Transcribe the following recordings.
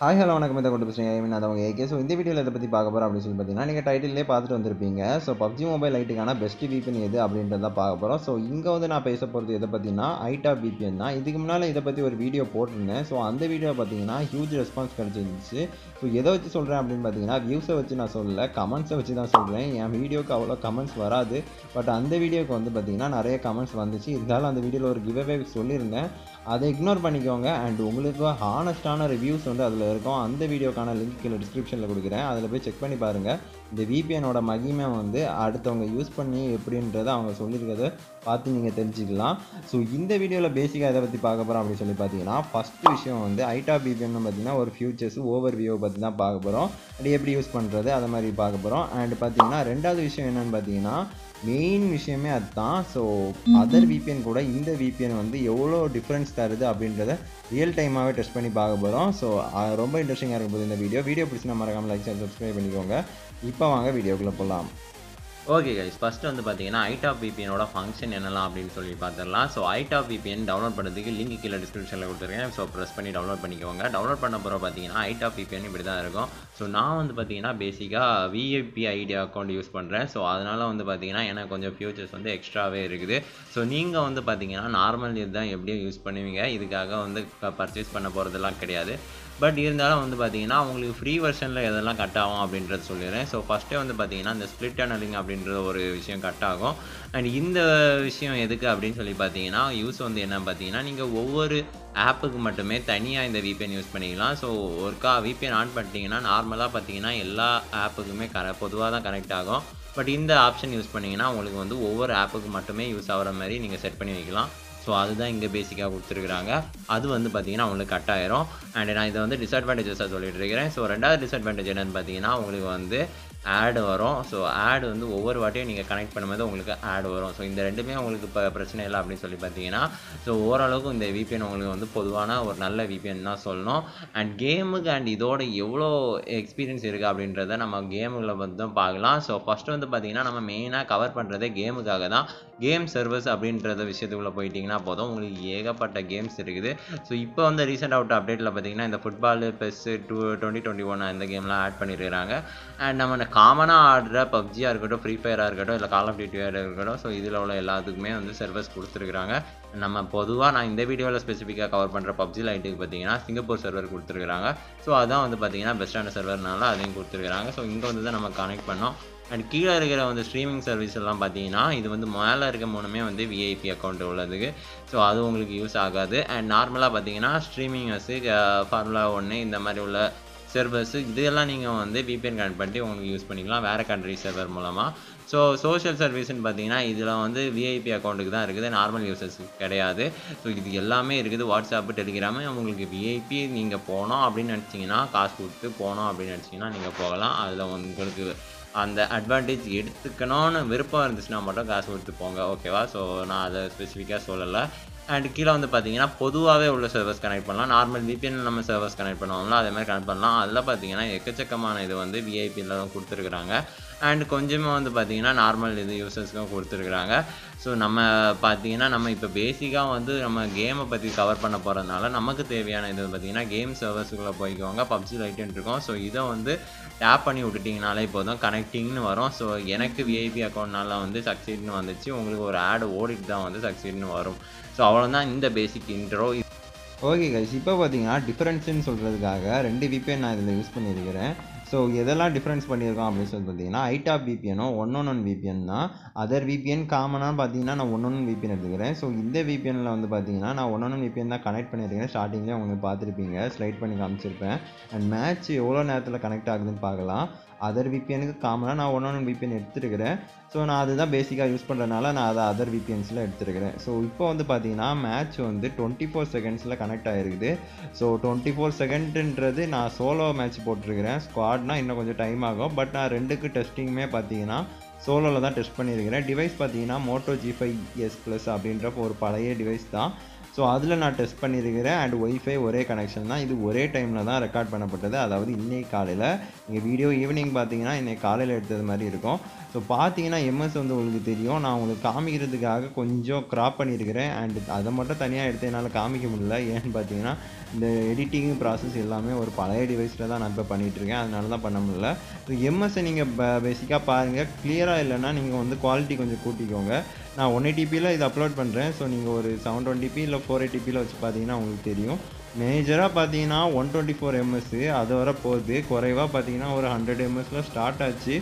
hi hello வணக்கம் இதை கொண்டு பேசுகிறேன் ஐ மீன் அதவங்க ஏகே ஸோ இந்த வீடியோவில் இதை பற்றி பார்க்க போகிறோம் அப்படின்னு சொல்லி பார்த்தீங்கன்னா நீங்கள் டைட்டிலே பார்த்துட்டு வந்திருப்பீங்க ஸோ பப்ஜி மொபைல் லைட்டுக்கான பெஸ்ட் VPN எது அப்படின்றத பார்க்க போகிறோம் ஸோ இங்கே வந்து நான் பேச போகிறது எதை பற்றினா ஐட்டா VPN தான் இதுக்கு முன்னால் இதை பற்றி ஒரு வீடியோ போட்டிருந்தேன் ஸோ அந்த வீடியோ பார்த்தீங்கன்னா ஹியூஜ் ரெஸ்பான்ஸ் கிடச்சிருந்துச்சு ஸோ எதை வச்சு சொல்கிறேன் அப்படின்னு பார்த்தீங்கன்னா வியூஸை வச்சு நான் சொல்லல கமெண்ட்ஸை வச்சு தான் சொல்கிறேன் என் வீடியோக்கு அவ்வளோ கமெண்ட்ஸ் வராது பட் அந்த வீடியோக்கு வந்து பார்த்தீங்கன்னா நிறைய கமெண்ட்ஸ் வந்துச்சு இருந்தாலும் அந்த வீடியோவில் ஒரு கிவ்அவே சொல்லியிருந்தேன் அதை இக்னோர் பண்ணிக்கோங்க அண்ட் உங்களுக்கு ஹானஸ்டான ரிவ்யூஸ் வந்து அதில் இருக்கும் அந்த வீடியோக்கான லிங்க் கீழே டிஸ்கிரிப்ஷனில் கொடுக்குறேன் அதில் போய் செக் பண்ணி பாருங்கள் இந்த விபிஎனோட மகிமை வந்து அடுத்தவங்க யூஸ் பண்ணி எப்படின்றத அவங்க சொல்லியிருக்கிறத பார்த்து நீங்கள் தெரிஞ்சுக்கலாம் ஸோ இந்த வீடியோவில் பேசிக்காக எதை பற்றி பார்க்க போகிறோம் அப்படின்னு சொல்லி பார்த்தீங்கன்னா ஃபஸ்ட்டு விஷயம் வந்து ஐட்டா பிபிஎன் பார்த்தீங்கன்னா ஒரு ஃபியூச்சர்ஸ் ஓவர் வியூவை பற்றி தான் பார்க்க போகிறோம் அது எப்படி யூஸ் பண்ணுறது அதை மாதிரி பார்க்க போகிறோம் அண்ட் பார்த்தீங்கன்னா ரெண்டாவது விஷயம் என்னென்னு பார்த்தீங்கன்னா மெயின் விஷயமே அதுதான் ஸோ அதர் விபிஎன் கூட இந்த விபிஎன் வந்து எவ்வளோ டிஃப்ரென்ஸ் தருது அப்படின்றத ரியல் டைமாகவே டெஸ்ட் பண்ணி பார்க்க போகிறோம் ஸோ ரொம்ப இன்ட்ரெஸ்டிங்காக இருக்கும் போது இந்த வீடியோ வீடியோ பிடிச்சினா மறக்காமல் லைக் ஷேர் சப்ஸ்கிரைப் பண்ணிக்கோங்க இப்போ வாங்க வீடியோக்குள்ளே போகலாம் ஓகே கைஸ் ஃபஸ்ட்டு வந்து பார்த்தீங்கன்னா ஐடாப் விபிஎனோட ஃபங்க்ஷன் என்னலாம் அப்படின்னு சொல்லி பார்த்துடலாம் ஸோ ஐடாப் விபிஎன் டவுன்லோட் பண்ணுறதுக்கு லிங்க் கீழே டிஸ்கிரிப்ஷனில் கொடுத்துருக்கேன் ஸோ ப்ரெஸ் பண்ணி டவுன்லோட் பண்ணிக்கோங்க டவுன்லோட் பண்ண போகிற பார்த்தீங்கன்னா ஐடாப் விபிஎன் இப்படி தான் இருக்கும் ஸோ நான் வந்து பார்த்தீங்கன்னா பேசிக்காக விஐபி ஐடி அக்கௌண்ட் யூஸ் பண்ணுறேன் ஸோ அதனால் வந்து பார்த்தீங்கன்னா எனக்கு கொஞ்சம் ஃபியூச்சர்ஸ் வந்து எக்ஸ்ட்ராவே இருக்குது ஸோ நீங்கள் வந்து பார்த்தீங்கன்னா நார்மல் இது தான் எப்படியும் யூஸ் பண்ணுவீங்க இதுக்காக வந்து பர்ச்சேஸ் பண்ண போகிறதெல்லாம் கிடையாது பட் இருந்தாலும் வந்து பார்த்தீங்கன்னா உங்களுக்கு ஃப்ரீ வெர்ஷனில் எதெல்லாம் கட் ஆகும் அப்படின்றது சொல்லிடுறேன் ஸோ ஃபஸ்ட்டே வந்து பார்த்தீங்கன்னா இந்த ஸ்ப்ளிட் டனலிங் அப்படின்ற ஒரு விஷயம் கட் ஆகும் அண்ட் இந்த விஷயம் எதுக்கு அப்படின்னு சொல்லி பார்த்தீங்கன்னா யூஸ் வந்து என்ன பார்த்தீங்கன்னா நீங்கள் ஒவ்வொரு ஆப்புக்கு மட்டுமே தனியாக இந்த விபிஎன் யூஸ் பண்ணிக்கலாம் ஸோ ஒருக்கா விபிஎன் ஆன் பண்ணிட்டீங்கன்னா நார்மலாக பார்த்தீங்கன்னா எல்லா ஆப்புக்குமே கர பொதுவாக தான் கனெக்ட் ஆகும் பட் இந்த ஆப்ஷன் யூஸ் பண்ணிங்கன்னா உங்களுக்கு வந்து ஒவ்வொரு ஆப்புக்கு மட்டுமே யூஸ் ஆகிற மாதிரி நீங்கள் செட் பண்ணி வைக்கலாம் ஸோ அதுதான் இங்கே பேசிக்காக கொடுத்துருக்குறாங்க அது வந்து பார்த்தீங்கன்னா உங்களுக்கு கட் ஆயிரும் அண்ட் நான் இதை வந்து டிஸ்அட்வான்டேஜஸாக சொல்லிட்டு இருக்கிறேன் ஸோ ரெண்டாவது டிஸ்அட்வான்டேஜ் என்னென்னு பார்த்தீங்கன்னா உங்களுக்கு வந்து ஆடு வரும் ஸோ ஆடு வந்து ஒவ்வொரு வாட்டியும் நீங்கள் கனெக்ட் பண்ணும்போது உங்களுக்கு ஆடு வரும் ஸோ இந்த ரெண்டுமே உங்களுக்கு இப்போ பிரச்சனை இல்லை அப்படின்னு சொல்லி பார்த்தீங்கன்னா ஸோ ஓரளவுக்கு இந்த விபிஎன் உங்களுக்கு வந்து பொதுவான ஒரு நல்ல விபிஎன் தான் சொல்லணும் அண்ட் கேமுக்கு அண்ட் இதோட எவ்வளோ எக்ஸ்பீரியன்ஸ் இருக்குது அப்படின்றத நம்ம கேமுகளை வந்து தான் பார்க்கலாம் ஸோ ஃபஸ்ட்டு வந்து பார்த்தீங்கன்னா நம்ம மெயினாக கவர் பண்ணுறதே கேமுக்காக தான் கேம் சர்வஸ் அப்படின்றத விஷயத்துக்குள்ளே போயிட்டிங்கன்னா போதும் உங்களுக்கு ஏகப்பட்ட கேம்ஸ் இருக்குது ஸோ இப்போ வந்து ரீசெண்ட் அவுட் அப்டேட்டில் பார்த்தீங்கன்னா இந்த football PES two twenty twenty one இந்த கேம்லாம் ஆட் பண்ணியிருக்கிறாங்க அண்ட் நம்ம காமனாக ஆடுற பப்ஜியாக இருக்கட்டும் ஃப்ரீ ஃபயராக இருக்கட்டும் இல்லை கால் ஆஃப் டியூட்டியாக இருக்கட்டும் ஸோ இதில் உள்ள எல்லாத்துக்குமே வந்து சர்வஸ் கொடுத்துருக்குறாங்க நம்ம பொதுவாக நான் இந்த வீடியோவில் ஸ்பெசிஃபிக்காக கவர் பண்ணுற பப்ஜி லைட்டுக்கு பார்த்தீங்கன்னா சிங்கப்பூர் சர்வர் கொடுத்துருக்குறாங்க ஸோ அதான் வந்து பார்த்தீங்கன்னா பெஸ்ட்டான சர்வர்னால அதையும் கொடுத்துருக்குறாங்க ஸோ இங்கே வந்து தான் நம்ம கனெக்ட் பண்ணோம் அண்ட் கீழே இருக்கிற வந்து ஸ்ட்ரீமிங் சர்வீஸ் எல்லாம் பார்த்தீங்கன்னா இது வந்து மேலே இருக்க மூணுமே வந்து விஐபி அக்கௌண்ட் உள்ளதுக்கு ஸோ அது உங்களுக்கு யூஸ் ஆகாது அண்ட் நார்மலாக பார்த்தீங்கன்னா ஸ்ட்ரீமிங்கர்ஸு ஃபார்முலா ஒன்று இந்த மாதிரி உள்ள சர்வர்ஸு இதெல்லாம் நீங்கள் வந்து விபிஎன் கனெக்ட் பண்ணிட்டு உங்களுக்கு யூஸ் பண்ணிக்கலாம் வேறு கண்ட்ரி சர்வர் மூலமாக ஸோ சோஷியல் சர்வீஸ்னு பார்த்தீங்கன்னா இதில் வந்து விஐபி அக்கௌண்ட்டுக்கு தான் இருக்குது நார்மல் யூசர்ஸுக்கு கிடையாது ஸோ இது எல்லாமே இருக்குது வாட்ஸ்அப்பு டெலிகிராமு உங்களுக்கு விஐபி நீங்கள் போனோம் அப்படின்னு நினச்சிங்கன்னா காசு கொடுத்து போனோம் அப்படின்னு நினச்சிங்கன்னா நீங்கள் போகலாம் அதில் உங்களுக்கு அந்த அட்வான்டேஜ் எடுத்துக்கணும்னு விருப்பம் இருந்துச்சுன்னா மட்டும் காசு கொடுத்து போங்க ஓகேவா ஸோ நான் அதை ஸ்பெசிஃபிக்காக சொல்லலை அண்ட் கீழே வந்து பார்த்தீங்கன்னா பொதுவாகவே உள்ள சர்வர்ஸ் கனெக்ட் பண்ணலாம் நார்மல் விபிஎன் நம்ம சர்வர்ஸ் கனெக்ட் பண்ணுவோம்ல அதே மாதிரி கனெக்ட் பண்ணலாம் அதில் பார்த்தீங்கன்னா எக்கச்சக்கமான இது வந்து விஐபியில் தான் கொடுத்துருக்குறாங்க அண்ட் கொஞ்சமாக வந்து பார்த்தீங்கன்னா நார்மல் இது யூசர்ஸ்க்கும் கொடுத்துருக்குறாங்க ஸோ நம்ம பார்த்தீங்கன்னா நம்ம இப்போ பேசிக்காக வந்து நம்ம கேமை பற்றி கவர் பண்ண போகிறதுனால நமக்கு தேவையான இது பார்த்தீங்கன்னா கேம் சர்வர்ஸுக்குள்ளே போய்க்குவாங்க பப்ஜி லைட்டுன்னு இருக்கும் ஸோ இதை வந்து டேப் பண்ணி விட்டுட்டிங்கனாலே போதும் கனெக்டிங்னு வரும் ஸோ எனக்கு விஐபி அக்கௌண்ட்னால வந்து சக்சீட்னு வந்துச்சு உங்களுக்கு ஒரு ஆடு ஓடிட்டு தான் வந்து சக்சீட்னு வரும் ஸோ அவ்வளோதான் இந்த பேசிக் இன்ட்ரோ ஓகே கைஸ் இப்போ பார்த்தீங்கன்னா டிஃப்ரென்ஸ்னு சொல்கிறதுக்காக ரெண்டு விபிஎன் நான் இதில் யூஸ் பண்ணியிருக்கிறேன் ஸோ எதெல்லாம் டிஃப்ரென்ஸ் பண்ணியிருக்கோம் அப்படின்னு சொல்லி பார்த்தீங்கன்னா ஐடாப் விபிஎனும் ஒன் ஒன் ஒன் விபிஎன் தான் அதர் விபிஎன் காமனாக பார்த்தீங்கன்னா நான் ஒன் ஒன் விபிஎன் எடுத்துக்கிறேன் ஸோ இந்த விபிஎனில் வந்து பார்த்தீங்கன்னா நான் ஒன் ஒன் விபிஎன் தான் கனெக்ட் பண்ணியிருக்கேன் ஸ்டார்டிங்லேயே உங்களுக்கு பார்த்துருப்பீங்க ஸ்லைட் பண்ணி காமிச்சிருப்பேன் அண்ட் மேட்ச் எவ்வளோ நேரத்தில் கனெக்ட் ஆகுதுன்னு பார்க்கலாம் அதர் விபிஎனுக்கு காமனாக நான் ஒன் ஒன் விபிஎன் எடுத்துருக்கிறேன் ஸோ நான் அதுதான் பேசிக்காக யூஸ் பண்ணுறதுனால நான் அதை அதர் விபிஎன்ஸில் எடுத்துருக்கிறேன் ஸோ இப்போ வந்து பார்த்தீங்கன்னா மேட்ச் வந்து டுவெண்ட்டி ஃபோர் செகண்ட்ஸில் கனெக்ட் ஆகிருக்குது ஸோ டுவெண்ட்டி ஃபோர் செகண்ட்ன்றது நான் சோலோ மேட்ச் போட்டிருக்கிறேன் ஸ்குவாட்னா இன்னும் கொஞ்சம் டைம் ஆகும் பட் நான் ரெண்டுக்கு டெஸ்டிங்குமே பார்த்தீங்கன்னா சோலோவில் தான் டெஸ்ட் பண்ணியிருக்கிறேன் டிவைஸ் பார்த்தீங்கன்னா Moto G five S plus அப்படின்ற ஒரு பழைய டிவைஸ் தான் ஸோ அதில் நான் டெஸ்ட் பண்ணியிருக்கிறேன் அண்ட் ஒய்ஃபை ஒரே கனெக்ஷன் தான் இது ஒரே டைமில் தான் ரெக்கார்ட் பண்ணப்பட்டது அதாவது இன்னைக்கு காலையில் நீங்கள் வீடியோ ஈவினிங் பார்த்தீங்கன்னா இன்னைக்கு காலையில் எடுத்தது மாதிரி இருக்கும் ஸோ பார்த்தீங்கன்னா எம்எஸ் வந்து உங்களுக்கு தெரியும் நான் உங்களுக்கு காமிக்கிறதுக்காக கொஞ்சம் க்ராப் பண்ணியிருக்கிறேன் அண்ட் அதை மட்டும் தனியாக எடுத்து என்னால் காமிக்க முடியல ஏன்னு பார்த்தீங்கன்னா இந்த எடிட்டிங் ப்ராசஸ் எல்லாமே ஒரு பழைய டிவைஸில் தான் நான் இப்போ பண்ணிகிட்ருக்கேன் அதனால தான் பண்ண முடியல ஸோ எம்எஸ்ஸை நீங்கள் பேசிக்காக பாருங்கள் கிளியராக இல்லைன்னா நீங்கள் வந்து குவாலிட்டி கொஞ்சம் கூட்டிக்கோங்க நான் ஒன் எயிட்டிபியில் இது அப்லோட் பண்ணுறேன் ஸோ நீங்கள் ஒரு செவன் டுவெண்ட்டிபி இல்லை ஃபோர் எயிட்டிபியில் வச்சு பார்த்தீங்கன்னா உங்களுக்கு தெரியும் மேஜராக பார்த்தீங்கன்னா ஒன் டுவெண்ட்டி ஃபோர் எம்எஸ்ஸு அது வர போகுது குறைவாக பார்த்தீங்கன்னா ஒரு ஹண்ட்ரட் எம்எஸ்ல ஸ்டார்ட் ஆச்சு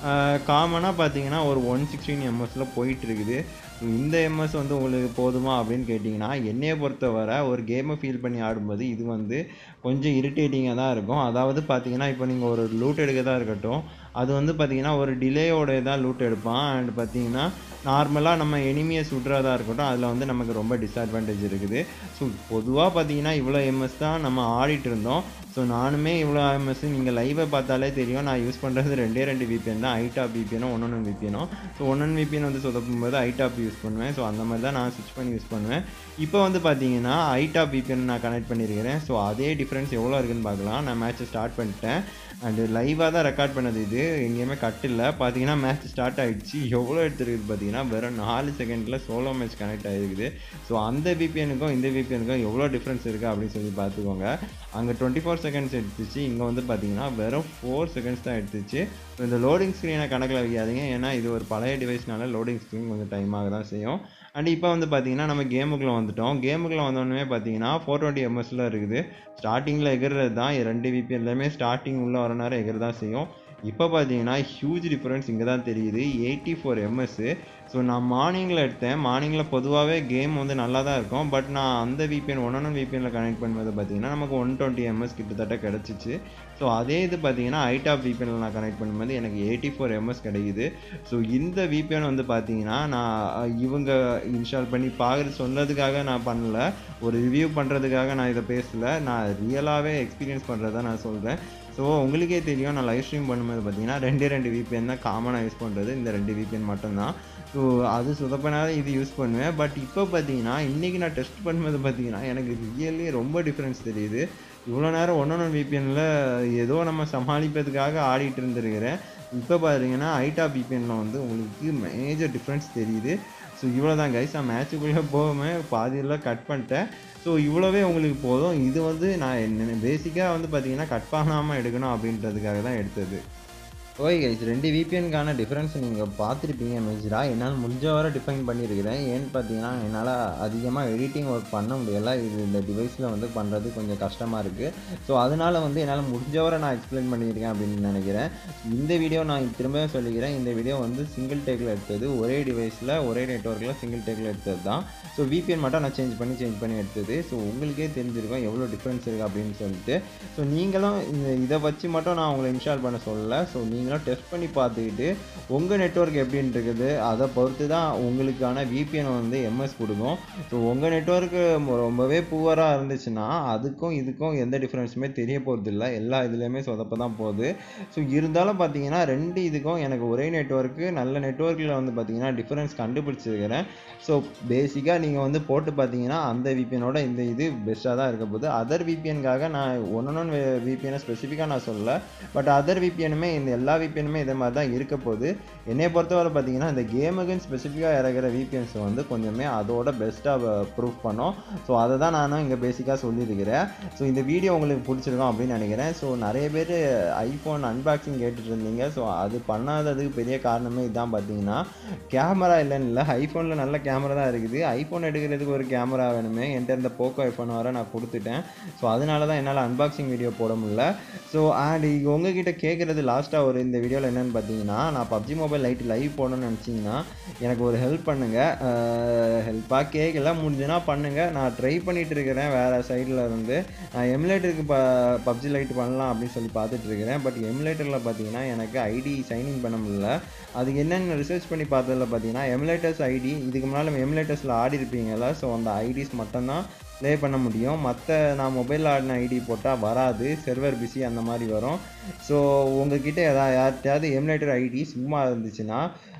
காமனாக பார்த்தீங்கன்னா ஒரு ஒன் சிக்ஸ்டீன் எம்எஸ்ல போயிட்டு இருக்குது இந்த எம்எஸ் வந்து உங்களுக்கு போதுமா அப்படின்னு கேட்டிங்கன்னா என்னையை பொறுத்தவரை ஒரு கேமை ஃபீல் பண்ணி ஆடும்போது இது வந்து கொஞ்சம் இரிட்டேட்டிங்காக தான் இருக்கும் அதாவது பார்த்தீங்கன்னா இப்போ நீங்கள் ஒரு லூட் எடுக்கதாக இருக்கட்டும் அது வந்து பார்த்தீங்கன்னா ஒரு டிலேயோட தான் லூட் எடுப்பான் அண்ட் பார்த்தீங்கன்னா நார்மலாக நம்ம எனிமியை சுடுறதா இருக்கட்டும் அதில் வந்து நமக்கு ரொம்ப டிஸ்அட்வான்டேஜ் இருக்குது ஸோ பொதுவாக பார்த்தீங்கன்னா இவ்வளோ எம்எஸ் தான் நம்ம ஆடிட்டு இருந்தோம் ஸோ நானுமே இவ்வளோ எம்எஸ் நீங்கள் லைவை பார்த்தாலே தெரியும் நான் யூஸ் பண்ணுறது ரெண்டே ரெண்டு விபிஎன் தான் ஐடாப் விபிஎனும் ஒன் ஒன் விபிஎனும் ஸோ ஒன் ஒன் விபிஎன் வந்து சொதப்பும் போது ஐடாப் யூஸ் பண்ணுவேன் ஸோ அந்த மாதிரி தான் நான் ஸ்விட்ச் பண்ணி யூஸ் பண்ணுவேன் இப்போ வந்து பார்த்தீங்கன்னா ஐடாப் விபிஎன் நான் கனெக்ட் பண்ணியிருக்கிறேன் ஸோ அதே டிஃப்ரென்ஸ் எவ்வளோ இருக்குன்னு பார்க்கலாம் நான் மேட்ச்சை ஸ்டார்ட் பண்ணிட்டேன் அண்டு லைவாக தான் ரெக்கார்ட் பண்ணது இது எங்கேயுமே கட் இல்லை பார்த்தீங்கன்னா மேட்ச் ஸ்டார்ட் ஆகிடுச்சு எவ்வளோ எடுத்துருக்குது பார்த்தீங்கன்னா வெறும் நாலு செகண்டில் சோலோ மேட்ச் கனெக்ட் ஆகிருக்குது ஸோ அந்த விபிஎனுக்கும் இந்த விபிஎனுக்கும் எவ்வளோ டிஃப்ரென்ஸ் இருக்குது அப்படின்னு சொல்லி பார்த்துக்கோங்க அங்கே டுவெண்ட்டி ஃபோர் செகண்ட்ஸ் எடுத்துச்சு இங்கே வந்து பார்த்தீங்கன்னா வெறும் ஃபோர் செகண்ட்ஸ் தான் எடுத்துச்சு ஸோ இந்த லோடிங் ஸ்க்ரீனை கணக்கில் வைக்காதீங்க ஏன்னா இது ஒரு பழைய டிவைஸ்னால லோடிங் ஸ்க்ரீன் கொஞ்சம் டைம் ஆக தான் செய்யும் அண்ட் இப்போ வந்து பார்த்தீங்கன்னா நம்ம கேமுக்குள்ளே வந்துட்டோம் கேமுக்குள்ளே வந்தோடனே பார்த்தீங்கன்னா ஃபோர் டுவெண்ட்டி எம்எஸ்ல இருக்குது ஸ்டார்டிங்கில் எகிறது தான் ரெண்டு விபிஎன்லையுமே ஸ்டார்டிங் உள்ள வர நேரம் எகிற தான் செய்யும் இப்போ பார்த்தீங்கன்னா ஹியூஜ் டிஃப்ரென்ஸ் இங்கே தான் தெரியுது எயிட்டி ஃபோர் எம்எஸ்ஸு ஸோ நான் மார்னிங்கில் எடுத்தேன் மார்னிங்கில் பொதுவாகவே கேம் வந்து நல்லா தான் இருக்கும் பட் நான் அந்த விபிஎன் ஒன் ஒன் விபிஎனில் கனெக்ட் பண்ணும்போது பார்த்தீங்கன்னா நமக்கு ஒன் டுவெண்ட்டி எம்எஸ் கிட்டத்தட்ட கிடச்சிச்சு ஸோ அதே இது பார்த்தீங்கன்னா ஐடாப் விபிஎனில் நான் கனெக்ட் பண்ணும்போது எனக்கு எயிட்டி ஃபோர் எம்எஸ் கிடைக்குது ஸோ இந்த விபிஎன் வந்து பார்த்தீங்கன்னா நான் இவங்க இன்ஸ்டால் பண்ணி பார்க்குறது சொன்னதுக்காக நான் பண்ணல ஒரு ரிவ்யூ பண்ணுறதுக்காக நான் இதை பேசலை நான் ரியலாகவே எக்ஸ்பீரியன்ஸ் பண்ணுறதா நான் சொல்கிறேன் ஸோ உங்களுக்கே தெரியும் நான் லைவ் ஸ்ட்ரீம் பண்ணும்போது பார்த்தீங்கன்னா ரெண்டே ரெண்டு விபிஎன் தான் காமனாக யூஸ் பண்ணுறது இந்த ரெண்டு விபிஎன் மட்டும்தான் ஸோ அது சுதப்பனால இது யூஸ் பண்ணுவேன் பட் இப்போ பார்த்தீங்கன்னா இன்றைக்கி நான் டெஸ்ட் பண்ணும்போது பார்த்தீங்கன்னா எனக்கு ரியலி ரொம்ப டிஃப்ரென்ஸ் தெரியுது இவ்வளோ நேரம் ஒன்று ஒன்று விபிஎனில் ஏதோ நம்ம சமாளிப்பதுக்காக ஆடிட்டு இருந்திருக்கிறேன் இப்போ பார்த்தீங்கன்னா ஐடா விபிஎனில் வந்து உங்களுக்கு மேஜர் டிஃப்ரென்ஸ் தெரியுது ஸோ இவ்வளோ தான் கைஸ் நான் மேட்சுக்குள்ளே போகாமல் பாதியில் கட் பண்ணிட்டேன் ஸோ இவ்வளோவே உங்களுக்கு போதும் இது வந்து நான் என்ன பேசிக்காக வந்து பார்த்தீங்கன்னா கட் பண்ணாமல் எடுக்கணும் அப்படின்றதுக்காக தான் எடுத்தது ஓகே கைஸ் ரெண்டு விபிஎன்கான டிஃப்ரென்ஸ் நீங்கள் பார்த்துருப்பீங்க மேஜராக என்னால் முடிஞ்ச வரை டிஃபைன் பண்ணியிருக்கிறேன் ஏன்னு பார்த்தீங்கன்னா என்னால் அதிகமாக எடிட்டிங் ஒர்க் பண்ண முடியலை இது இந்த டிவைஸில் வந்து பண்ணுறது கொஞ்சம் கஷ்டமாக இருக்குது ஸோ அதனால் வந்து என்னால் முடிஞ்ச வரை நான் எக்ஸ்பிளைன் பண்ணியிருக்கேன் அப்படின்னு நினைக்கிறேன் இந்த வீடியோ நான் திரும்பவும் சொல்லிக்கிறேன் இந்த வீடியோ வந்து சிங்கிள் டேக்கில் எடுத்தது ஒரே டிவைஸில் ஒரே நெட்ஒர்க்கில் சிங்கிள் டேக்கில் எடுத்தது தான் ஸோ விபிஎன் மட்டும் நான் சேஞ்ச் பண்ணி சேஞ்ச் பண்ணி எடுத்தது ஸோ உங்களுக்கே தெரிஞ்சிருக்கும் எவ்வளோ டிஃப்ரென்ஸ் இருக்குது அப்படின்னு சொல்லிட்டு ஸோ நீங்களும் இந்த இதை வச்சு மட்டும் நான் உங்களை இன்ஸ்டால் பண்ண சொல்லலை ஸோ நீங்களும் டெஸ்ட் பண்ணி பார்த்துக்கிட்டு உங்கள் நெட்ஒர்க் எப்படின்னு இருக்குது அதை பொறுத்து தான் உங்களுக்கான விபிஎன் வந்து எம்எஸ் கொடுக்கும் ஸோ உங்கள் நெட்ஒர்க்கு ரொம்பவே புவராக இருந்துச்சுன்னா அதுக்கும் இதுக்கும் எந்த டிஃப்ரென்ஸுமே தெரிய போகிறது இல்லை எல்லா இதுலேயுமே சொதப்ப தான் போகுது ஸோ இருந்தாலும் பார்த்தீங்கன்னா ரெண்டு இதுக்கும் எனக்கு ஒரே நெட்ஒர்க்கு நல்ல நெட்ஒர்க்கில் வந்து பார்த்தீங்கன்னா டிஃப்ரென்ஸ் கண்டுபிடிச்சிருக்கிறேன் ஸோ பேசிக்காக நீங்கள் வந்து போட்டு பார்த்தீங்கன்னா அந்த விபிஎனோட இந்த இது பெஸ்ட்டாக தான் இருக்க போகுது அதர் விபிஎனுக்காக நான் ஒன்று ஒன்று விபிஎனை ஸ்பெசிஃபிக்காக நான் சொல்லலை பட் அதர் விபிஎனுமே இந்த எல்லா விபிஎனுமே இதே மாதிரி தான் இருக்க போகுது என்னை பொறுத்தவரை பார்த்தீங்கன்னா இந்த கேமுக்குன்னு ஸ்பெசிஃபிக்காக இறக்குற விபிஎன்ஸ் வந்து கொஞ்சமே அதோட பெஸ்ட்டாக ப்ரூஃப் பண்ணோம் ஸோ அதை தான் நானும் இங்கே பேசிக்காக சொல்லியிருக்கிறேன் ஸோ இந்த வீடியோ உங்களுக்கு பிடிச்சிருக்கோம் அப்படின்னு நினைக்கிறேன் ஸோ நிறைய பேர் ஐஃபோன் அன்பாக்சிங் கேட்டுட்டு இருந்தீங்க ஸோ அது பண்ணாததுக்கு பெரிய காரணமே இதான் பார்த்தீங்கன்னா கேமரா இல்லைன்னு இல்லை ஐஃபோனில் நல்ல கேமரா தான் இருக்குது ஐஃபோன் எடுக்கிறதுக்கு ஒரு கேமரா வேணுமே என்கிட்ட இந்த போக்கோ ஐஃபோன் வர நான் கொடுத்துட்டேன் ஸோ அதனால தான் என்னால் அன்பாக்சிங் வீடியோ போட முடியல ஸோ அண்ட் உங்ககிட்ட கேட்குறது லாஸ்ட்டாக ஒரு இந்த வீடியோவில் என்னென்னு பார்த்தீங்கன்னா நான் பப்ஜி மொபைல் லைட் லைவ் போடணும்னு நினச்சிங்கன்னா எனக்கு ஒரு ஹெல்ப் பண்ணுங்கள் ஹெல்ப்பாக கேட்கல முடிஞ்சுன்னா பண்ணுங்கள் நான் ட்ரை பண்ணிகிட்டு இருக்கிறேன் வேறு சைடில் இருந்து நான் எமுலேட்டருக்கு ப பப்ஜி லைட் பண்ணலாம் அப்படின்னு சொல்லி பார்த்துட்டு இருக்கிறேன் பட் எமுலேட்டரில் பார்த்தீங்கன்னா எனக்கு ஐடி சைன்இன் பண்ண முடியல அதுக்கு என்னென்னு ரிசர்ச் பண்ணி பார்த்ததில் பார்த்தீங்கன்னா எமுலேட்டர்ஸ் ஐடி இதுக்கு முன்னால் எமுலேட்டர்ஸில் ஆடி இருப்பீங்களா ஸோ அந்த ஐடிஸ் மட்டும்தான் ப்ளே பண்ண முடியும் மற்ற நான் மொபைலில் ஆடின ஐடி போட்டால் வராது செர்வர் பிஸி அந்த மாதிரி வரும் ஸோ உங்ககிட்ட எதா யார்கிட்டயாவது எமுலேட்டர் ஐடி சும்மா இருந்துச்சுன்னா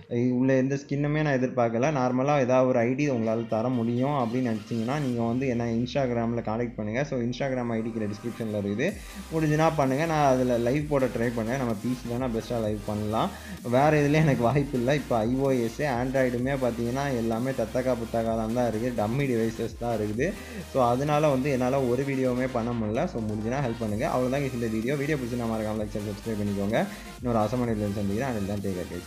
உள்ள எந்த ஸ்கின்னுமே நான் எதிர்பார்க்கல நார்மலாக ஏதாவது ஒரு ஐடி உங்களால் தர முடியும் அப்படின்னு நினச்சிங்கன்னா நீங்கள் வந்து என்ன இன்ஸ்டாகிராமில் காண்டாக்ட் பண்ணுங்கள் ஸோ இன்ஸ்டாகிராம் ஐடிக்கு டிஸ்கிரிப்ஷனில் இருக்குது முடிஞ்சுனா பண்ணுங்கள் நான் அதில் லைவ் போட ட்ரை பண்ணேன் நம்ம பிசி தானே பெஸ்ட்டாக லைவ் பண்ணலாம் வேறு இதுலேயும் எனக்கு வாய்ப்பு இல்லை இப்போ ஐஓஎஸ் ஆண்ட்ராய்டுமே பார்த்தீங்கன்னா எல்லாமே தத்தக்கா புத்தகா தான் தான் இருக்குது டம்மி டிவைசஸ் தான் இருக்குது ஸோ அதனால வந்து என்னால் ஒரு வீடியோவுமே பண்ண முடியல ஸோ முடிஞ்சுனா ஹெல்ப் பண்ணுங்கள் அவ்வளோதான் இந்த வீடியோ வீடியோ பிடிச்சி நான் மறக்காம லைக் சப்ஸ்கிரைப் பண்ணிக்கோங்க இன்னொரு அசமான சந்திக்கிறேன் அதில் தான் டேக்